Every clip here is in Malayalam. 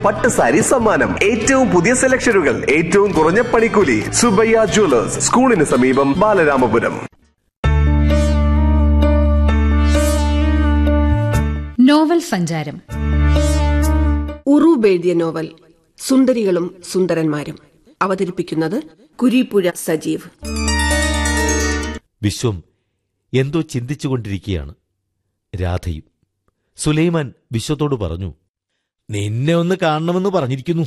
പട്ടുസാരി സമ്മാനം ഏറ്റവും പുതിയ സെലക്ഷനുകൾ ഏറ്റവും കുറഞ്ഞ പണിക്കൂലി സുബയ്യ ജ്വല്ലേഴ്സ് സ്കൂളിന് സമീപം ബാലരാമപുരം നോവൽ സഞ്ചാരം ഉറൂബ് എഴുതിയ നോവൽ സുന്ദരികളും സുന്ദരന്മാരും അവതരിപ്പിക്കുന്നത് കുരീപ്പുഴ സജീവ് വിശ്വം എന്തോ ചിന്തിച്ചുകൊണ്ടിരിക്കുകയാണ് രാധയും സുലൈമാൻ വിശ്വത്തോട് പറഞ്ഞു നിന്നെ ഒന്ന് കാണണമെന്ന് പറഞ്ഞിരിക്കുന്നു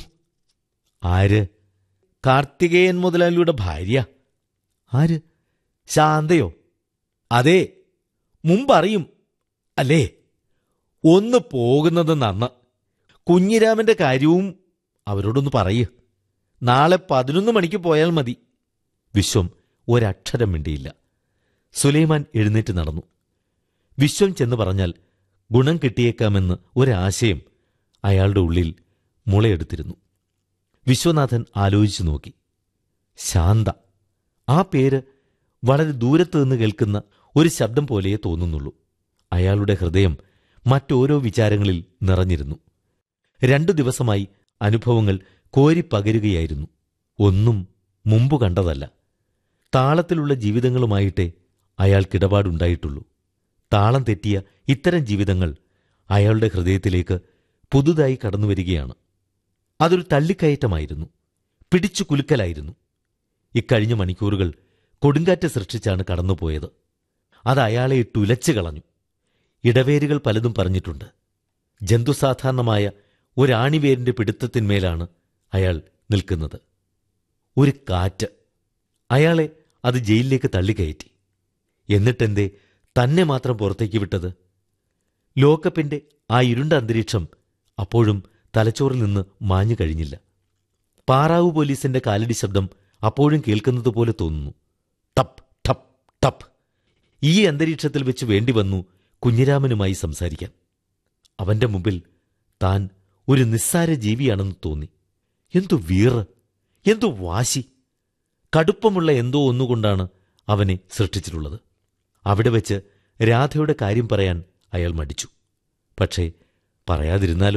ആര് കാർത്തികേയൻ മുതലാളിയുടെ ഭാര്യ ആര് ശാന്തയോ അതെ മുമ്പറിയും അല്ലേ ഒന്ന് പോകുന്നത് നന്ന് കുഞ്ഞിരാമന്റെ കാര്യവും അവരോടൊന്ന് പറയ് നാളെ പതിനൊന്ന് മണിക്ക് പോയാൽ മതി വിശ്വം ഒരക്ഷരം മിണ്ടിയില്ല സുലൈമാൻ എഴുന്നേറ്റ് നടന്നു വിശ്വം ചെന്ന് പറഞ്ഞാൽ ഗുണം കിട്ടിയേക്കാമെന്ന് ഒരാശയം അയാളുടെ ഉള്ളിൽ മുളയെടുത്തിരുന്നു വിശ്വനാഥൻ ആലോചിച്ചു നോക്കി ശാന്ത ആ പേര് വളരെ ദൂരത്ത് നിന്ന് കേൾക്കുന്ന ഒരു ശബ്ദം പോലെയേ തോന്നുന്നുള്ളൂ അയാളുടെ ഹൃദയം മറ്റോരോ വിചാരങ്ങളിൽ നിറഞ്ഞിരുന്നു രണ്ടു ദിവസമായി അനുഭവങ്ങൾ കോരിപ്പകരുകയായിരുന്നു ഒന്നും മുമ്പു കണ്ടതല്ല താളത്തിലുള്ള ജീവിതങ്ങളുമായിട്ടേ അയാൾക്കിടപാടുണ്ടായിട്ടുള്ളൂ താളം തെറ്റിയ ഇത്തരം ജീവിതങ്ങൾ അയാളുടെ ഹൃദയത്തിലേക്ക് പുതുതായി കടന്നുവരികയാണ് അതൊരു തള്ളിക്കയറ്റമായിരുന്നു പിടിച്ചു കുലുക്കലായിരുന്നു ഇക്കഴിഞ്ഞ മണിക്കൂറുകൾ കൊടുങ്കാറ്റ് സൃഷ്ടിച്ചാണ് കടന്നുപോയത് അത് അയാളെ ഇട്ടുലച്ചു കളഞ്ഞു ഇടവേരുകൾ പലതും പറഞ്ഞിട്ടുണ്ട് ജന്തുസാധാരണമായ ഒരാണിവേരിന്റെ പിടുത്തത്തിന്മേലാണ് അയാൾ നിൽക്കുന്നത് ഒരു കാറ്റ് അയാളെ അത് ജയിലിലേക്ക് തള്ളിക്കയറ്റി എന്നിട്ടെന്തേ തന്നെ മാത്രം പുറത്തേക്ക് വിട്ടത് ലോക്കപ്പിന്റെ ആ ഇരുണ്ട അന്തരീക്ഷം അപ്പോഴും തലച്ചോറിൽ നിന്ന് മാഞ്ഞു കഴിഞ്ഞില്ല പാറാവു പോലീസിന്റെ കാലടി ശബ്ദം അപ്പോഴും കേൾക്കുന്നത് പോലെ തോന്നുന്നു ടപ്പ് ടപ്പ് ടപ്പ് ഈ അന്തരീക്ഷത്തിൽ വെച്ച് വേണ്ടി വന്നു കുഞ്ഞിരാമനുമായി സംസാരിക്കാൻ അവന്റെ മുമ്പിൽ താൻ ഒരു നിസ്സാര ജീവിയാണെന്ന് തോന്നി എന്തു വീറ് എന്തു വാശി കടുപ്പമുള്ള എന്തോ ഒന്നുകൊണ്ടാണ് അവനെ സൃഷ്ടിച്ചിട്ടുള്ളത് അവിടെ വെച്ച് രാധയുടെ കാര്യം പറയാൻ അയാൾ മടിച്ചു പക്ഷേ പറയാതിരുന്നാലോ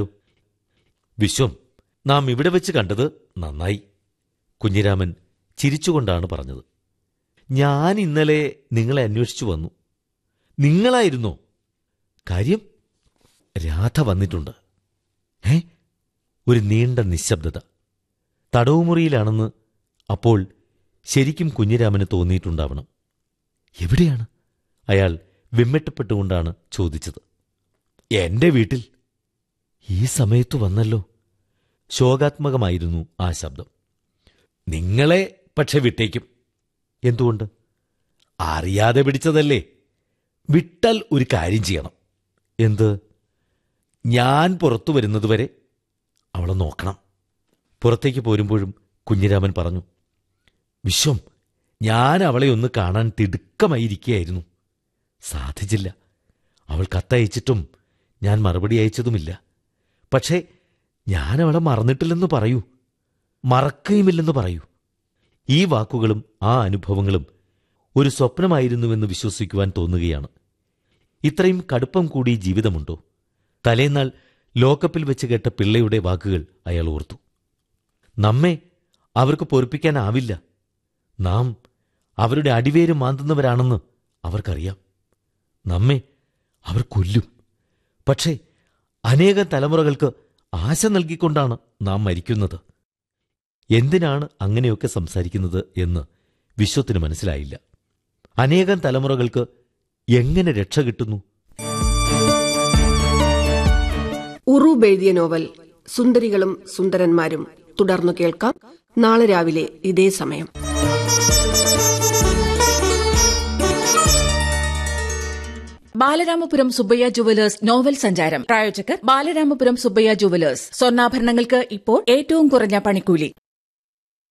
വിശ്വം നാം ഇവിടെ വെച്ച് കണ്ടത് നന്നായി കുഞ്ഞിരാമൻ ചിരിച്ചുകൊണ്ടാണ് പറഞ്ഞത് ഞാൻ ഇന്നലെ നിങ്ങളെ അന്വേഷിച്ചു വന്നു നിങ്ങളായിരുന്നോ കാര്യം രാധ വന്നിട്ടുണ്ട് ഏ ഒരു നീണ്ട നിശബ്ദത തടവുമുറിയിലാണെന്ന് അപ്പോൾ ശരിക്കും കുഞ്ഞിരാമന് തോന്നിയിട്ടുണ്ടാവണം എവിടെയാണ് അയാൾ വിമ്മിട്ടപ്പെട്ടുകൊണ്ടാണ് ചോദിച്ചത് എന്റെ വീട്ടിൽ ഈ സമയത്ത് വന്നല്ലോ ശോകാത്മകമായിരുന്നു ആ ശബ്ദം നിങ്ങളെ പക്ഷെ വിട്ടേക്കും എന്തുകൊണ്ട് അറിയാതെ പിടിച്ചതല്ലേ വിട്ടാൽ ഒരു കാര്യം ചെയ്യണം എന്ത് ഞാൻ പുറത്തു വരുന്നതുവരെ അവളെ നോക്കണം പുറത്തേക്ക് പോരുമ്പോഴും കുഞ്ഞിരാമൻ പറഞ്ഞു വിശ്വം ഞാൻ അവളെ ഒന്ന് കാണാൻ തിടുക്കമായിരിക്കുകയായിരുന്നു സാധിച്ചില്ല അവൾ കത്തയച്ചിട്ടും ഞാൻ മറുപടി അയച്ചതുമില്ല പക്ഷേ ഞാൻ അവളെ മറന്നിട്ടില്ലെന്ന് പറയൂ മറക്കുകയുമില്ലെന്ന് പറയൂ ഈ വാക്കുകളും ആ അനുഭവങ്ങളും ഒരു സ്വപ്നമായിരുന്നുവെന്ന് വിശ്വസിക്കുവാൻ തോന്നുകയാണ് ഇത്രയും കടുപ്പം കൂടി ജീവിതമുണ്ടോ തലേന്നാൾ ലോക്കപ്പിൽ വെച്ച് കേട്ട പിള്ളയുടെ വാക്കുകൾ അയാൾ ഓർത്തു നമ്മെ അവർക്ക് പൊറിപ്പിക്കാനാവില്ല നാം അവരുടെ അടിവേര് മാന്തുന്നവരാണെന്ന് അവർക്കറിയാം നമ്മെ അവർ കൊല്ലും പക്ഷേ അനേകം തലമുറകൾക്ക് ആശ നൽകിക്കൊണ്ടാണ് നാം മരിക്കുന്നത് എന്തിനാണ് അങ്ങനെയൊക്കെ സംസാരിക്കുന്നത് എന്ന് വിശ്വത്തിന് മനസ്സിലായില്ല അനേകം തലമുറകൾക്ക് എങ്ങനെ രക്ഷ കിട്ടുന്നു ഉറൂബ് എഴുതിയ നോവൽ സുന്ദരികളും സുന്ദരന്മാരും തുടർന്നു കേൾക്കാം നാളെ രാവിലെ ഇതേ സമയം ബാലരാമപുരം സുബ്ബയ്യ ജുവലേഴ്സ് നോവൽ സഞ്ചാരം പ്രായോജകർ ബാലരാമപുരം സുബ്ബയ്യ ജുവലേഴ്സ് സ്വർണ്ണാഭരണങ്ങൾക്ക് ഇപ്പോൾ ഏറ്റവും കുറഞ്ഞ പണിക്കൂലി